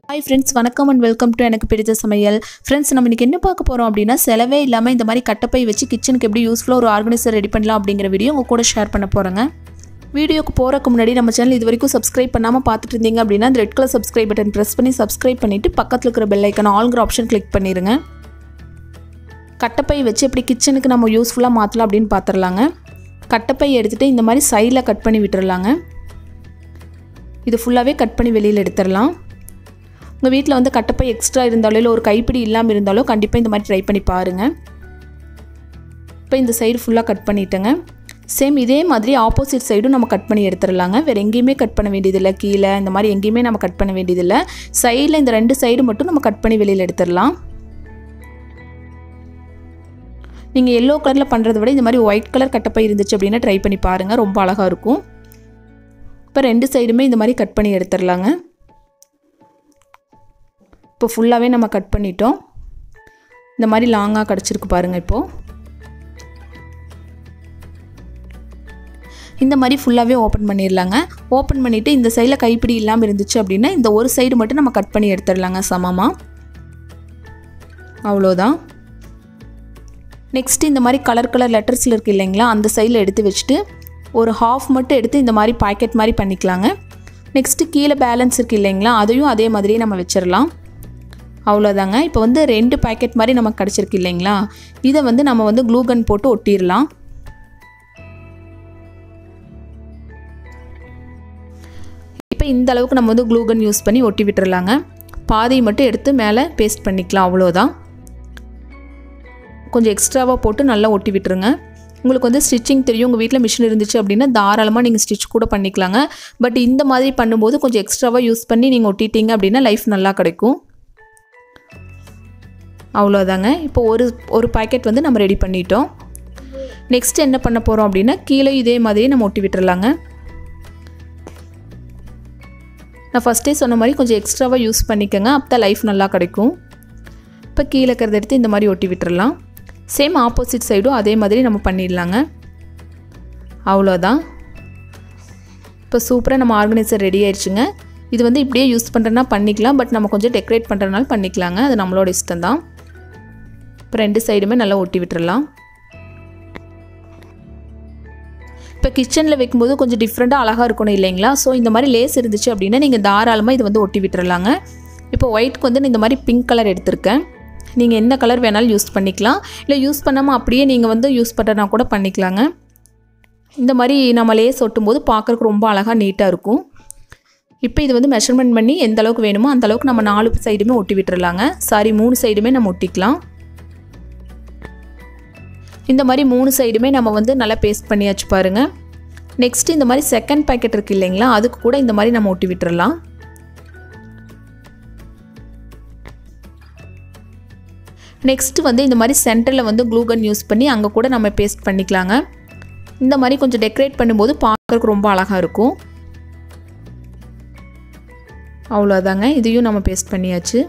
hi friends வணக்கம் and welcome to எனக்கு பிடிச்ச சமையல் ஃப்ரெண்ட்ஸ் நம்ம இன்றைக்கி என்ன பார்க்க போகிறோம் அப்படின்னா செலவே இல்லாமல் இந்த மாதிரி கட்டப்பை வச்சு கிச்சனுக்கு எப்படி யூஸ்ஃபுல்லாக ஒரு ஆர்கனைசர் ரெடி பண்ணலாம் அப்படிங்கிற வீடியோ உங்கள் கூட ஷேர் பண்ண போகிறேங்க வீடியோக்கு போகிறக்கு முன்னாடி நம்ம சேனல் இது வரைக்கும் சப்ஸ்கிரைப் பண்ணாமல் பார்த்துட்டு இருந்தீங்க அப்படின்னா அந்த red colour subscribe button press பண்ணி சப்ஸ்கிரைப் பண்ணிவிட்டு பக்கத்தில் இருக்கிற பெல் ஐக்கான ஆல்கிற ஆப்ஷன் கிளிக் பண்ணிடுங்க கட்டப்பை வச்சு எப்படி கிச்சனுக்கு நம்ம யூஸ்ஃபுல்லாக மாற்றலாம் அப்படின்னு பார்த்துடலாங்க கட்டப்பை எடுத்துகிட்டு இந்த மாதிரி சைடில் கட் பண்ணி விட்டுறலாங்க இது ஃபுல்லாகவே கட் பண்ணி வெளியில் எடுத்துடலாம் உங்கள் வீட்டில் வந்து கட்டப்பை எக்ஸ்ட்ரா இருந்தாலோ இல்லை ஒரு கைப்பிடி இல்லாமல் இருந்தாலோ கண்டிப்பாக இந்த மாதிரி ட்ரை பண்ணி பாருங்கள் இப்போ இந்த சைடு ஃபுல்லாக கட் பண்ணிட்டேங்க சேம் இதே மாதிரி ஆப்போசிட் சைடும் நம்ம கட் பண்ணி எடுத்துடலாங்க வேறு எங்கேயுமே கட் பண்ண வேண்டியதில்லை கீழே இந்த மாதிரி எங்கேயுமே நம்ம கட் பண்ண வேண்டியதில்லை சைடில் இந்த ரெண்டு சைடு மட்டும் நம்ம கட் பண்ணி வெளியில் எடுத்துடலாம் நீங்கள் எல்லோ கலரில் பண்ணுறத விட இந்த மாதிரி ஒயிட் கலர் கட்டப்பை இருந்துச்சு அப்படின்னா ட்ரை பண்ணி பாருங்கள் ரொம்ப அழகாக இருக்கும் இப்போ ரெண்டு சைடுமே இந்த மாதிரி கட் பண்ணி எடுத்துடலாங்க இப்போ ஃபுல்லாகவே நம்ம கட் பண்ணிட்டோம் இந்த மாதிரி லாங்காக கிடச்சிருக்கு பாருங்கள் இப்போது இந்த மாதிரி ஃபுல்லாகவே ஓப்பன் பண்ணிடலாங்க ஓப்பன் பண்ணிவிட்டு இந்த சைடில் கைப்பிடி இல்லாமல் இருந்துச்சு அப்படின்னா இந்த ஒரு சைடு மட்டும் நம்ம கட் பண்ணி எடுத்துடலாங்க சமமாக அவ்வளோதான் நெக்ஸ்ட்டு இந்த மாதிரி கலர் கலர் லெட்டர்ஸில் இருக்குது இல்லைங்களா அந்த சைடில் எடுத்து வச்சுட்டு ஒரு ஹாஃப் மட்டும் எடுத்து இந்த மாதிரி பாக்கெட் மாதிரி பண்ணிக்கலாங்க நெக்ஸ்ட்டு கீழே பேலன்ஸ் இருக்குது இல்லைங்களா அதையும் அதே மாதிரியே நம்ம வச்சிடலாம் அவ்வளோதாங்க இப்போ வந்து ரெண்டு பேக்கெட் மாதிரி நமக்கு கிடச்சிருக்கு இல்லைங்களா இதை வந்து நம்ம வந்து க்ளூகன் போட்டு ஒட்டிடலாம் இப்போ இந்த அளவுக்கு நம்ம வந்து க்ளூகன் யூஸ் பண்ணி ஒட்டி விட்டுறலாங்க பாதியை மட்டும் எடுத்து மேலே பேஸ்ட் பண்ணிக்கலாம் அவ்வளோதான் கொஞ்சம் எக்ஸ்ட்ராவாக போட்டு நல்லா ஒட்டி விட்டுருங்க உங்களுக்கு வந்து ஸ்டிச்சிங் தெரியும் உங்கள் வீட்டில் மிஷின் இருந்துச்சு அப்படின்னா தாராளமாக நீங்கள் ஸ்டிச் கூட பண்ணிக்கலாங்க பட் இந்த மாதிரி பண்ணும்போது கொஞ்சம் எக்ஸ்ட்ராவாக யூஸ் பண்ணி நீங்கள் ஒட்டிட்டீங்க அப்படின்னா லைஃப் நல்லா கிடைக்கும் அவ்வளோதாங்க இப்போ ஒரு ஒரு பாக்கெட் வந்து நம்ம ரெடி பண்ணிட்டோம் நெக்ஸ்ட் என்ன பண்ண போகிறோம் அப்படின்னா கீழே இதே மாதிரியே நம்ம ஒட்டி விட்டுறலாங்க நான் ஃபஸ்ட்டே சொன்ன மாதிரி கொஞ்சம் எக்ஸ்ட்ராவாக யூஸ் பண்ணிக்கோங்க அப்போ தான் லைஃப் நல்லா கிடைக்கும் இப்போ கீழே இருக்கிறத எடுத்து இந்த மாதிரி ஒட்டி விட்டுறலாம் சேம் ஆப்போசிட் சைடும் அதே மாதிரி நம்ம பண்ணிடலாங்க அவ்வளோதான் இப்போ சூப்பராக நம்ம ஆர்கனைசர் ரெடி ஆயிடுச்சுங்க இது வந்து இப்படியே யூஸ் பண்ணுறதுனா பண்ணிக்கலாம் பட் நம்ம கொஞ்சம் டெக்கரேட் பண்ணுறதுனால பண்ணிக்கலாங்க அது நம்மளோட இஷ்டம் தான் இப்போ ரெண்டு சைடுமே நல்லா ஒட்டி விட்டுறலாம் இப்போ கிச்சனில் வைக்கும்போது கொஞ்சம் டிஃப்ரெண்ட்டாக அழகாக இருக்கணும் இல்லைங்களா ஸோ இந்த மாதிரி லேஸ் இருந்துச்சு அப்படின்னா நீங்கள் தாராளமாக இது வந்து ஒட்டி விட்டுறலாங்க இப்போ ஒயிட்க்கு வந்து இந்த மாதிரி பிங்க் கலர் எடுத்திருக்கேன் நீங்கள் என்ன கலர் வேணாலும் யூஸ் பண்ணிக்கலாம் இல்லை யூஸ் பண்ணாமல் அப்படியே நீங்கள் வந்து யூஸ் பண்ணுறனா கூட பண்ணிக்கலாங்க இந்த மாதிரி நம்ம லேஸ் ஒட்டும் போது பார்க்குறக்கு ரொம்ப அழகாக நீட்டாக இருக்கும் இப்போ இது வந்து மெஷர்மெண்ட் பண்ணி எந்த அளவுக்கு வேணுமோ அந்த அளவுக்கு நம்ம நாலு சைடுமே ஒட்டி விட்டுறலாங்க சாரி மூணு சைடுமே நம்ம ஒட்டிக்கலாம் இந்த மாதிரி மூணு சைடுமே நம்ம வந்து நல்லா பேஸ்ட் பண்ணியாச்சு பாருங்கள் நெக்ஸ்ட்டு இந்த மாதிரி செகண்ட் பேக்கெட் இருக்குது இல்லைங்களா அதுக்கு கூட இந்த மாதிரி நம்ம ஒட்டி விட்டுறலாம் நெக்ஸ்ட்டு வந்து இந்த மாதிரி சென்டரில் வந்து க்ளூகன் யூஸ் பண்ணி அங்கே கூட நம்ம பேஸ்ட் பண்ணிக்கலாங்க இந்த மாதிரி கொஞ்சம் டெக்கரேட் பண்ணும்போது பார்க்குறதுக்கு ரொம்ப அழகாக இருக்கும் அவ்வளோதாங்க இதையும் நம்ம பேஸ்ட் பண்ணியாச்சு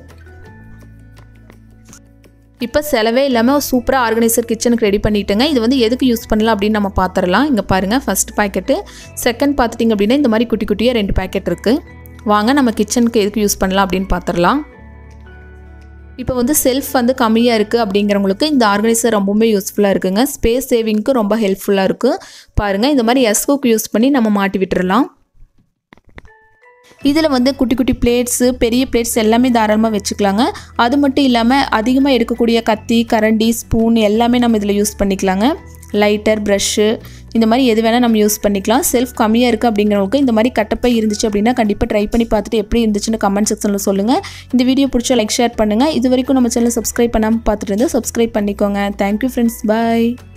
இப்போ செலவே இல்லாமல் சூப்பராக ஆர்கனைசர் கிச்சனுக்கு ரெடி பண்ணிட்டேங்க இது வந்து எதுக்கு யூஸ் பண்ணலாம் அப்படின்னு நம்ம பார்த்துடலாம் இங்கே பாருங்கள் ஃபஸ்ட் பாக்கெட்டு செகண்ட் பார்த்துட்டிங்க அப்படின்னா இந்த மாதிரி குட்டி குட்டியாக ரெண்டு பேக்கெட் இருக்குது வாங்க நம்ம கிச்சனுக்கு எதுக்கு யூஸ் பண்ணலாம் அப்படின்னு பார்த்துடலாம் இப்போ வந்து செல்ஃப் வந்து கம்மியாக இருக்குது அப்படிங்கிறவங்களுக்கு இந்த ஆர்கனைசர் ரொம்பவுமே யூஸ்ஃபுல்லாக இருக்குங்க ஸ்பேஸ் சேவிங்க்கு ரொம்ப ஹெல்ப்ஃபுல்லாக இருக்குது பாருங்கள் இந்த மாதிரி எஸ்குக் யூஸ் பண்ணி நம்ம மாட்டி விட்டுறலாம் இதில் வந்து குட்டி குட்டி பிளேட்ஸு பெரிய பிளேட்ஸ் எல்லாமே தாராளமாக வச்சுக்கலாங்க அது மட்டும் இல்லாமல் அதிகமாக எடுக்கக்கூடிய கத்தி கரண்டி ஸ்பூன் எல்லாமே நம்ம இதில் யூஸ் பண்ணிக்கலாங்க லைட்டர் ப்ரஷ்ஷு இந்த மாதிரி எது வேணால் நம்ம யூஸ் பண்ணிக்கலாம் செல்ஃப் கம்மியாக இருக்குது அப்படிங்கிறவங்களுக்கு இந்த மாதிரி கட்டப்பை இருந்துச்சு அப்படின்னா கண்டிப்பாக ட்ரை பண்ணி பார்த்துட்டு எப்படி இருந்துச்சுன்னு கமெண்ட் செக்ஷனில் சொல்லுங்கள் இந்த வீடியோ பிடிச்சா லைக் ஷேர் பண்ணுங்கள் இது வரைக்கும் நம்ம சேனல் சப்ஸ்கிரைப் பண்ணாமல் பார்த்துட்டு இருந்து சப்ஸ்கிரைப் பண்ணிக்கோங்க தேங்க்யூ ஃப்ரெண்ட்ஸ் பாய்